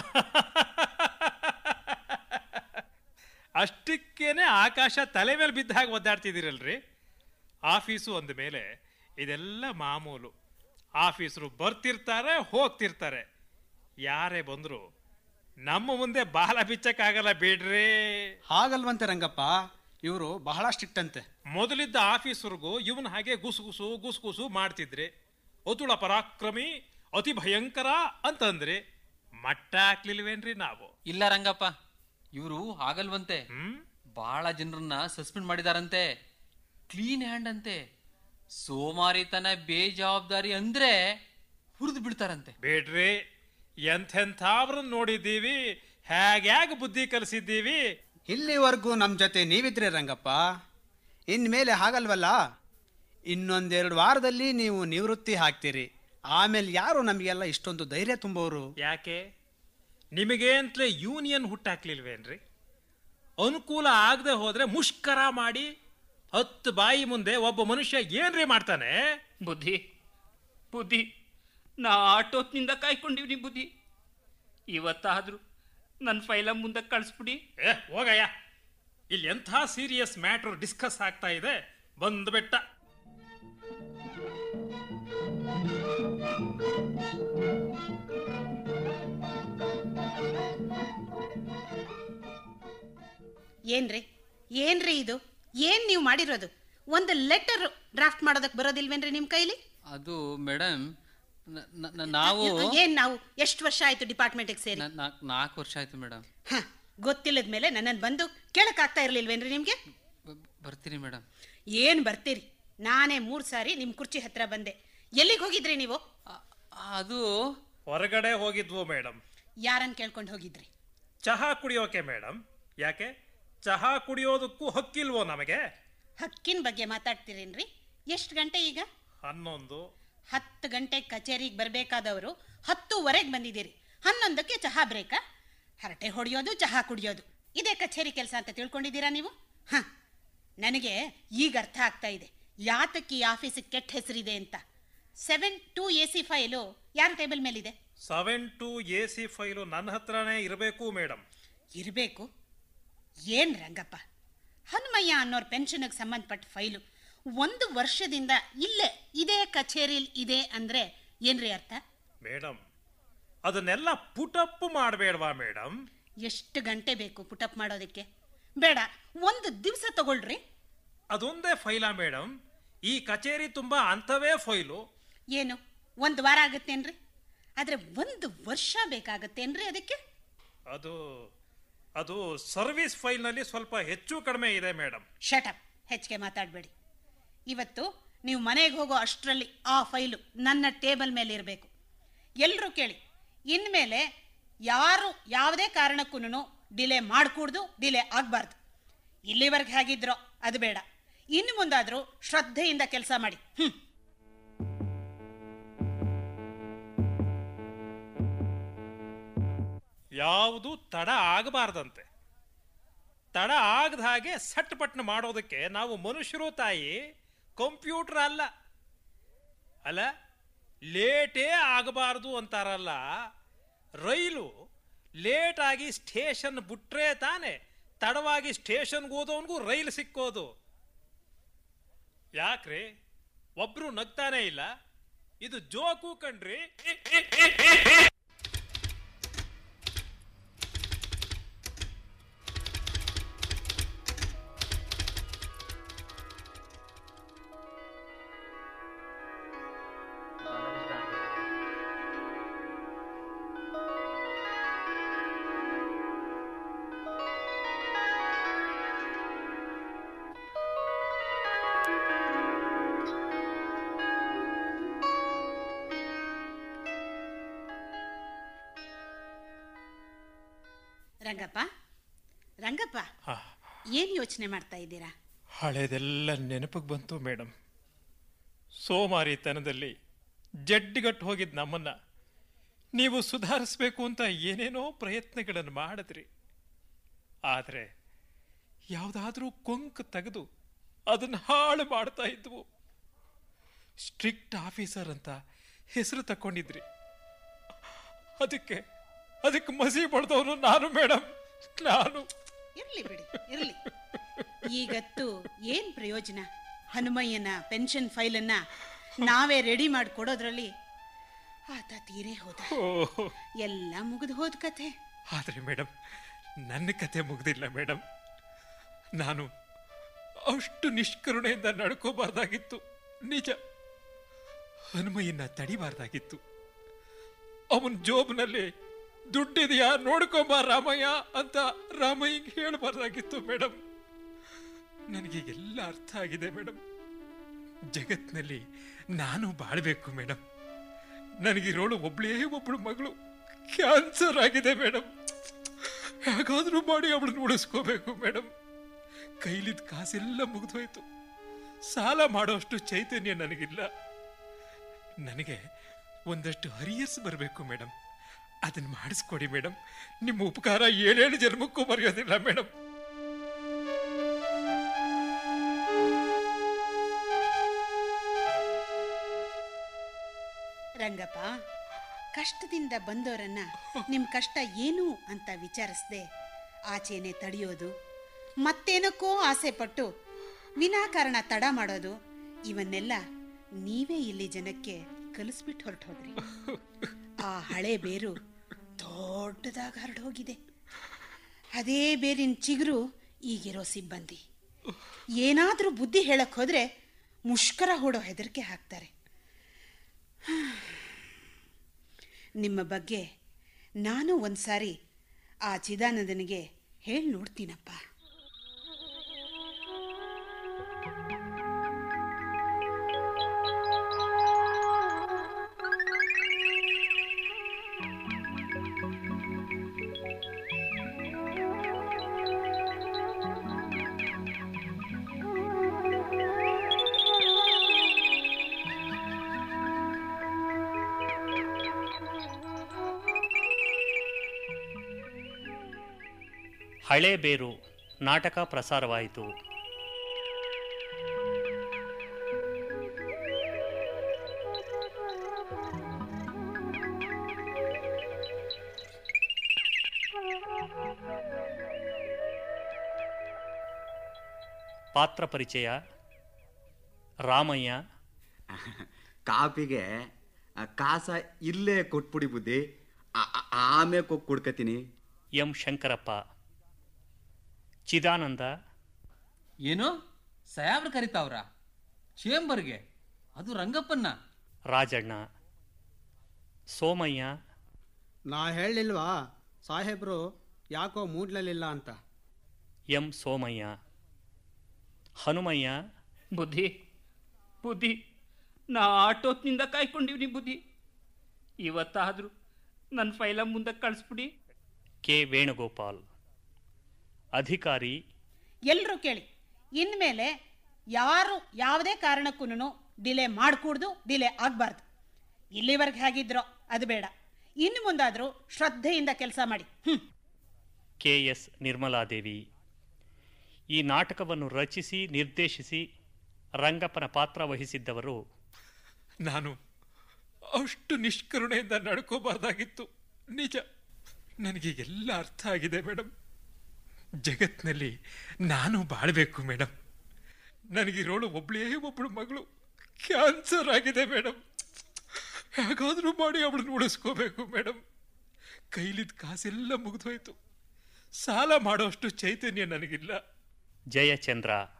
ಅಷ್ಟಕ್ಕೇನೆ ಆಕಾಶ ತಲೆ ಮೇಲೆ ಬಿದ್ದ ಹಾಗೆ ಒದ್ದಾಡ್ತಿದ್ದೀರಲ್ರಿ ಆಫೀಸು ಅಂದ ಮೇಲೆ ಇದೆಲ್ಲ ಮಾಮೂಲು ಆಫೀಸರು ಬರ್ತಿರ್ತಾರೆ ಹೋಗ್ತಿರ್ತಾರೆ ಯಾರೇ ಬಂದ್ರು ನಮ್ಮ ಮುಂದೆ ಬಾಲ ಬಿಚ್ಚಕ್ಕಾಗಲ್ಲ ಬಿಡ್ರಿ ಹಾಗಲ್ವಂತೆ ರಂಗಪ್ಪ ಇವರು ಬಹಳ ಸ್ಟ್ರಿಕ್ಟ್ ಅಂತೆ ಮೊದಲಿದ್ದ ಆಫೀಸರ್ಗೂ ಇವನ್ ಹಾಗೆ ಗುಸುಗುಸು ಗುಸುಗುಸು ಮಾಡ್ತಿದ್ರಿ ಅತುಳ ಪರಾಕ್ರಮಿ ಅತಿ ಭಯಂಕರ ಅಂತಂದ್ರಿ ಮಟ್ಟ ಹಾಕ್ಲಿಲ್ವೇನ್ರಿ ನಾವು ಇಲ್ಲ ರಂಗಪ್ಪ ಇವರು ಆಗಲ್ವಂತೆ ಹ್ಮ್ ಬಹಳ ಜನರನ್ನ ಸಸ್ಪೆಂಡ್ ಮಾಡಿದಾರಂತೆ ಕ್ಲೀನ್ ಹ್ಯಾಂಡ್ ಅಂತೆ ಸೋಮಾರಿತನ ಬೇಜವಾಬ್ದಾರಿ ಅಂದ್ರೆ ಹುರಿದು ಬಿಡ್ತಾರಂತೆ ಬೇಡ್ರಿ ಎಂಥೆಂಥವ್ರನ್ನ ನೋಡಿದ್ದೀವಿ ಹೇಗ್ಯಾಗ ಬುದ್ಧಿ ಕಲಿಸಿದ್ದೀವಿ ಇಲ್ಲಿವರೆಗೂ ನಮ್ಮ ಜೊತೆ ನೀವಿದ್ರಿ ರಂಗಪ್ಪ ಇನ್ಮೇಲೆ ಹಾಗಲ್ವಲ್ಲ ಇನ್ನೊಂದೆರಡು ವಾರದಲ್ಲಿ ನೀವು ನಿವೃತ್ತಿ ಹಾಕ್ತೀರಿ ಆಮೇಲೆ ಯಾರು ನಮಗೆಲ್ಲ ಇಷ್ಟೊಂದು ಧೈರ್ಯ ತುಂಬೋರು ಯಾಕೆ ನಿಮಗೆ ಅಂತಲೇ ಯೂನಿಯನ್ ಹುಟ್ಟಾಕ್ಲಿಲ್ವೇನ್ರಿ ಅನುಕೂಲ ಆಗದೆ ಹೋದ್ರೆ ಮುಷ್ಕರ ಮಾಡಿ ಹತ್ತು ಬಾಯಿ ಮುಂದೆ ಒಬ್ಬ ಮನುಷ್ಯ ಏನ್ರಿ ಮಾಡ್ತಾನೆ ಬುದ್ಧಿ ಬುದ್ಧಿ ನಾ ಆಟೋತ್ನಿಂದ ಕಾಯ್ಕೊಂಡಿವ್ನಿ ಬುದ್ಧಿ ಇವತ್ತಾದ್ರೂ ನನ್ನ ಫೈಲ ಮುಂದೆ ಕಳಿಸ್ಬಿಡಿ ಏ ಹೋಗಯ್ಯ ಇಲ್ಲಿ ಎಂಥ ಸೀರಿಯಸ್ ಮ್ಯಾಟ್ರ್ ಡಿಸ್ಕಸ್ ಆಗ್ತಾ ಇದೆ ಬಂದ್ಬಿಟ್ಟ ಏನ್ರಿ ಏನ್ರಿ ಇದು ಏನ್ ನೀವು ಮಾಡಿರೋದು ಒಂದು ಲೆಟರ್ ಡ್ರಾಫ್ಟ್ ಮಾಡೋದಕ್ಕೆ ಬರೋದಿಲ್ವೇನ್ರಿ ನಿಮ್ ಕೈಲಿ ಅದು ಮೇಡಮ್ ನಾವು ಏನ್ ನಾವು ಎಷ್ಟು ವರ್ಷ ಆಯ್ತು ಡಿಪಾರ್ಟ್ಮೆಂಟಿಗೆ ಸೇರಿ ನಾಲ್ಕು ವರ್ಷ ಆಯ್ತು ಮೇಡಮ್ ಹ ಗೊತ್ತಿಲ್ಲದ ಮೇಲೆ ನನ್ನನ್ನು ಬಂದು ಕೇಳಕ್ ಆಗ್ತಾ ಇರ್ಲಿಲ್ವೇನ್ರಿ ನಿಮ್ಗೆ ಬರ್ತೀನಿ ಮೇಡಮ್ ಏನ್ ಬರ್ತೀರಿ ನಾನೇ ಮೂರ್ ಸಾರಿ ನಿಮ್ ಕುರ್ಚಿ ಹತ್ರ ಬಂದೆ ಎಲ್ಲಿಗೆ ಹೋಗಿದ್ರಿ ನೀವು ಅದು ಹೊರಗಡೆ ಹೋಗಿದ್ವು ಮೇಡಮ್ ಯಾರನ್ನ ಕೇಳ್ಕೊಂಡು ಹೋಗಿದ್ರಿ ಚಹಾ ಕುಡಿಯೋಕೆ ಮೇಡಮ್ ಯಾಕೆ ಚಹಾ ಕುಡಿಯೋದಕ್ಕೂ ಹಕ್ಕಿಲ್ವೋ ನಮಗೆ ಹಕ್ಕಿನ ಬಗ್ಗೆ ಮಾತಾಡ್ತೀರೇನ್ರಿ ಎಷ್ಟು ಗಂಟೆ ಈಗ ಹನ್ನೊಂದು ಹತ್ತು ಗಂಟೆ ಕಚೇರಿಗೆ ಬರಬೇಕಾದವರು ಹತ್ತುವರೆಗೆ ಬಂದಿದ್ದೀರಿ ಹನ್ನೊಂದಕ್ಕೆ ಚಹಾ ಬ್ರೇಕಾ ಹರಟೆ ಹೊಡೆಯೋದು ಚಹಾ ಕುಡಿಯೋದು ಇದೇ ಕಚೇರಿ ಕೆಲಸ ಅಂತ ತಿಳ್ಕೊಂಡಿದ್ದೀರಾ ನೀವು ಹಾಂ ನನಗೆ ಈಗ ಅರ್ಥ ಆಗ್ತಾ ಇದೆ ಯಾತಕ್ಕೆ ಈ ಆಫೀಸಿಗೆ ಕೆಟ್ಟ ಹೆಸರಿದೆ ಅಂತ seven two A C file ಯಾರ ಟೇಬಲ್ ಮೇಲಿದೆ seven two A C file ನನ್ನ ಹತ್ರನೇ ಇರಬೇಕು ಮೇಡಮ್ ಇರಬೇಕು ಏನ್ ರಂಗಪ್ಪ ಹನುಮಯ್ಯ ಅನ್ನೋರ್ ಪೆನ್ಷನ್ಗೆ ಸಂಬಂಧಪಟ್ಟ ಫೈಲು ಒಂದು ವರ್ಷದಿಂದ ಇಲ್ಲೇ ಇದೇ ಕಚೇರಿಲಿ ಇದೆ ಅಂದ್ರೆ ಏನ್ರಿ ಅರ್ಥ ಮೇಡಮ್ ಅದನ್ನೆಲ್ಲ ಪುಟಪ್ ಮಾಡಬೇಡವಾ ಮೇಡಮ್ ಎಷ್ಟು ಗಂಟೆ ಬೇಕು ಪುಟಪ್ ಮಾಡೋದಕ್ಕೆ ಬೇಡ ಒಂದು ದಿವಸ ತಗೊಳ್ರಿ ಅದೊಂದೇ ಫೈಲಾ ಮೇಡಮ್ ಈ ಕಚೇರಿ ತುಂಬಾ ಅಂಥವೇ ಫೈಲು ಏನು ಒಂದು ವಾರ ಆಗತ್ತೇನ್ರಿ ಆದ್ರೆ ಒಂದು ವರ್ಷ ಬೇಕಾಗತ್ತೇನ್ರಿ ಅದಕ್ಕೆ ಅದು ಅದು ಸರ್ವಿಸ್ ಫೈಲ್ನಲ್ಲಿ ಸ್ವಲ್ಪ ಹೆಚ್ಚು ಕಡಿಮೆ ಇದೆ ಮೇಡಮ್ ಶಟಪ್ ಹೆಚ್ಚಿಗೆ ಮಾತಾಡಬೇಡಿ ಇವತ್ತು ನೀವು ಮನೆಗೆ ಹೋಗೋ ಅಷ್ಟರಲ್ಲಿ ಆ ಫೈಲು ನನ್ನ ಟೇಬಲ್ ಮೇಲೆ ಇರಬೇಕು ಎಲ್ಲರೂ ಕೇಳಿ ಇನ್ಮೇಲೆ ಯಾರು ಯಾವುದೇ ಕಾರಣಕ್ಕೂ ಡಿಲೇ ಮಾಡಕೂಡ್ದು ಡಿಲೇ ಆಗಬಾರ್ದು ಇಲ್ಲಿವರೆಗೆ ಹೇಗಿದ್ರೋ ಅದು ಬೇಡ ಇನ್ನು ಮುಂದಾದರೂ ಶ್ರದ್ಧೆಯಿಂದ ಕೆಲಸ ಮಾಡಿ ಹ್ಞೂ ಯಾವುದು ತಡ ಆಗಬಾರ್ದಂತೆ ತಡ ಆಗದ ಹಾಗೆ ಸಟ್ಪಟ್ನ ಮಾಡೋದಕ್ಕೆ ನಾವು ಮನುಷ್ಯರು ತಾಯಿ ಕಂಪ್ಯೂಟರ್ ಅಲ್ಲ ಅಲ್ಲ ಲೇಟೇ ಆಗಬಾರ್ದು ಅಂತಾರಲ್ಲ ರೈಲು ಲೇಟಾಗಿ ಸ್ಟೇಷನ್ ಬಿಟ್ರೆ ತಾನೆ ತಡವಾಗಿ ಸ್ಟೇಷನ್ಗೆ ಹೋದವನಿಗೂ ರೈಲು ಸಿಕ್ಕೋದು ಯಾಕ್ರಿ ಒಬ್ರು ನಗ್ತಾನೆ ಇಲ್ಲ ಇದು ಜೋಕು ಕಣ್ರಿ ರಂಗಪ್ಪ ರಂಗಪ್ಪ ಏನು ಯೋಚನೆ ಮಾಡ್ತಾ ಇದ್ದೀರಾ ಹಳೇದೆಲ್ಲ ನೆನಪಿಗೆ ಬಂತು ಮೇಡಮ್ ಸೋಮಾರಿತನದಲ್ಲಿ ಜಡ್ಡಿಗಟ್ಟು ಹೋಗಿದ್ ನಮ್ಮನ್ನ ನೀವು ಸುಧಾರಿಸ್ಬೇಕು ಅಂತ ಏನೇನೋ ಪ್ರಯತ್ನಗಳನ್ನು ಮಾಡಿದ್ರಿ ಆದರೆ ಯಾವುದಾದ್ರೂ ಕೊಂಕು ತೆಗೆದು ಅದನ್ನು ಹಾಳು ಮಾಡ್ತಾ ಇದ್ವು ಸ್ಟ್ರಿಕ್ಟ್ ಆಫೀಸರ್ ಅಂತ ಹೆಸರು ತಕೊಂಡಿದ್ರಿ ಅದಕ್ಕೆ ಅದಕ್ಕೆ ಮಸಿ ಬಡ್ದವನು ನಾನು ಮೇಡಮ್ ನಾನು ಇರ್ಲಿ ಬಿಡಿ ಇರ್ಲಿ ಈಗತ್ತು ಏನ್ ಪ್ರಯೋಜನ ಹನುಮಯ್ಯನ ಪೆನ್ಷನ್ ಫೈಲನ್ನ ನಾವೇ ರೆಡಿ ಮಾಡಿ ಕೊಡೋದ್ರಲ್ಲಿ ಆತ ತೀರೇ ಹೋದ ಓಹ್ ಎಲ್ಲ ಮುಗಿದು ಹೋದ ಕಥೆ ಆದರೆ ಮೇಡಮ್ ನನ್ನ ಕತೆ ಮುಗ್ದಿಲ್ಲ ಮೇಡಮ್ ನಾನು ಅಷ್ಟು ನಿಷ್ಕರುಣೆಯಿಂದ ನಡ್ಕೋಬಾರ್ದಾಗಿತ್ತು ನಿಜ ಹನುಮಯ್ಯನ ತಡಿಬಾರ್ದಾಗಿತ್ತು ಅವನ ಜೋಬ್ನಲ್ಲಿ ದುಡ್ಡಿದೆಯಾ ನೋಡ್ಕೊಂಬ ರಾಮಯ್ಯ ಅಂತ ರಾಮಯ್ಯಂಗೆ ಹೇಳಬಾರ್ದಾಗಿತ್ತು ಮೇಡಮ್ ನನಗೆ ಎಲ್ಲ ಅರ್ಥ ಆಗಿದೆ ಮೇಡಮ್ ಜಗತ್ನಲ್ಲಿ ನಾನು ಬಾಳ್ಬೇಕು ಮೇಡಮ್ ನನಗಿರೋಳು ಒಬ್ಳೇ ಒಬ್ಳು ಮಗಳು ಕ್ಯಾನ್ಸರ್ ಆಗಿದೆ ಮೇಡಮ್ ಹೇಗಾದ್ರೂ ಮಾಡಿ ಅವಳನ್ನ ಉಳಿಸ್ಕೋಬೇಕು ಮೇಡಮ್ ಕೈಲಿದ್ದ ಕಾಸೆಲ್ಲ ಮುಗಿದೋಯ್ತು ಸಾಲ ಮಾಡೋಷ್ಟು ಚೈತನ್ಯ ನನಗಿಲ್ಲ ನನಗೆ ಒಂದಷ್ಟು ಹರಿಯರ್ಸ್ ಬರಬೇಕು ಮೇಡಮ್ ಅದನ್ನ ಮಾಡಿಸ್ಕೊಡಿ ಮೇಡಮ್ ನಿಮ್ಮ ಉಪಕಾರ ಏಳೇಳು ಜನ್ಮಕ್ಕೂ ಮರೆಯೋದಿಲ್ಲ ಮೇಡಮ್ ರಂಗಪ್ಪ ಕಷ್ಟದಿಂದ ಬಂದವರನ್ನ ನಿಮ್ ಕಷ್ಟ ಏನು ಅಂತ ವಿಚಾರಿಸದೆ ಆಚೆನೆ ತಡೆಯೋದು ಮತ್ತೇನಕ್ಕೋ ಆಸೆ ಪಟ್ಟು ವಿನಾಕಾರಣ ತಡ ಮಾಡೋದು ಇವನ್ನೆಲ್ಲ ನೀವೇ ಇಲ್ಲಿ ಜನಕ್ಕೆ ಕಲಿಸ್ಬಿಟ್ಟು ಹೊರಟು ಹೋದ್ರಿ ಆ ಹಳೆ ಬೇರು ದೊಡ್ಡದಾಗಿ ಹರಡೋಗಿದೆ ಅದೇ ಬೇರಿನ ಚಿಗುರು ಈಗಿರೋ ಸಿಬ್ಬಂದಿ ಏನಾದರೂ ಬುದ್ಧಿ ಹೇಳಕ್ ಹೋದ್ರೆ ಮುಷ್ಕರ ಹೂಡೋ ಹೆದರಿಕೆ ಹಾಕ್ತಾರೆ ನಿಮ್ಮ ಬಗ್ಗೆ ನಾನು ಒಂದ್ಸಾರಿ ಆ ಚಿದಾನಂದನಿಗೆ ಹೇಳಿ ನೋಡ್ತೀನಪ್ಪ ಹಳೆ ಬೇರು ನಾಟಕ ಪ್ರಸಾರವಾಯಿತು ಪಾತ್ರ ಪರಿಚಯ ರಾಮಯ್ಯ ಕಾಪಿಗೆ ಆ, ಕಾಸ ಇಲ್ಲೇ ಕೊಟ್ಬಿಡಿ ಬುದ್ಧಿ ಆ- ಆ- ಆಮೇಲೆ ಕೊಕ್ ಕುಡ್ಕತೀನಿ ಎಂ ಶಂಕರಪ್ಪ ಚಿದಾನಂದ ಏನು ಸಾಯಾಬ್ರು ಕರಿತಾವ್ರ ಚೇಂಬರ್ಗೆ ಅದು ರಂಗಪ್ಪನ್ನ ರಾಜಣ್ಣ ಸೋಮಯ್ಯ ನಾ ಹೇಳಿಲ್ವಾ ಸಾಹೇಬ್ರು ಯಾಕೋ ಮೂಡ್ಲಲಿಲ್ಲ ಅಂತ ಎಂ ಸೋಮಯ್ಯ ಹನುಮಯ್ಯ ಬುದ್ಧಿ ಬುದ್ಧಿ ನಾ ಆಟೋತ್ನಿಂದ ಕಾಯ್ಕೊಂಡಿವ್ನಿ ಬುದ್ಧಿ ಇವತ್ತಾದ್ರೂ ನನ್ನ ಫೈಲ ಮುಂದಕ್ಕೆ ಕಳಿಸ್ಬಿಡಿ ಕೆ ವೇಣುಗೋಪಾಲ್ ಅಧಿಕಾರಿ ಎಲ್ಲರೂ ಕೇಳಿ ಇನ್ಮೇಲೆ ಯಾರು ಯಾವುದೇ ಕಾರಣಕ್ಕೂ ಡಿಲೇ ಮಾಡಕೂಡ್ದು ಡಿಲೇ ಆಗಬಾರ್ದು ಇಲ್ಲಿವರೆಗೆ ಹೇಗಿದ್ರೋ ಅದು ಬೇಡ ಇನ್ನು ಮುಂದಾದರೂ ಶ್ರದ್ಧೆಯಿಂದ ಕೆಲಸ ಮಾಡಿ ಹ್ಞೂ ಕೆ ಎಸ್ ನಿರ್ಮಲಾದೇವಿ ಈ ನಾಟಕವನ್ನು ರಚಿಸಿ ನಿರ್ದೇಶಿಸಿ ರಂಗಪ್ಪನ ಪಾತ್ರ ವಹಿಸಿದ್ದವರು ನಾನು ಅಷ್ಟು ನಿಷ್ಕರುಣೆಯಿಂದ ನಡ್ಕೋಬಾರ್ದಾಗಿತ್ತು ನಿಜ ನನಗೆ ಎಲ್ಲ ಅರ್ಥ ಆಗಿದೆ ಮೇಡಮ್ ಜಗತ್ನಲ್ಲಿ ನಾನು ಬಾಳ್ಬೇಕು ಮೇಡಮ್ ನನಗಿರೋಳು ಒಬ್ಳೇ ಒಬ್ಳು ಮಗಳು ಕ್ಯಾನ್ಸರ್ ಆಗಿದೆ ಮೇಡಮ್ ಹೇಗಾದರೂ ಮಾಡಿ ಅವಳನ್ನ ಉಳಿಸ್ಕೋಬೇಕು ಮೇಡಮ್ ಕೈಲಿದ್ದ ಕಾಸೆಲ್ಲ ಮುಗಿದೋಯ್ತು ಸಾಲ ಮಾಡೋಷ್ಟು ಚೈತನ್ಯ ನನಗಿಲ್ಲ ಜಯಚಂದ್ರ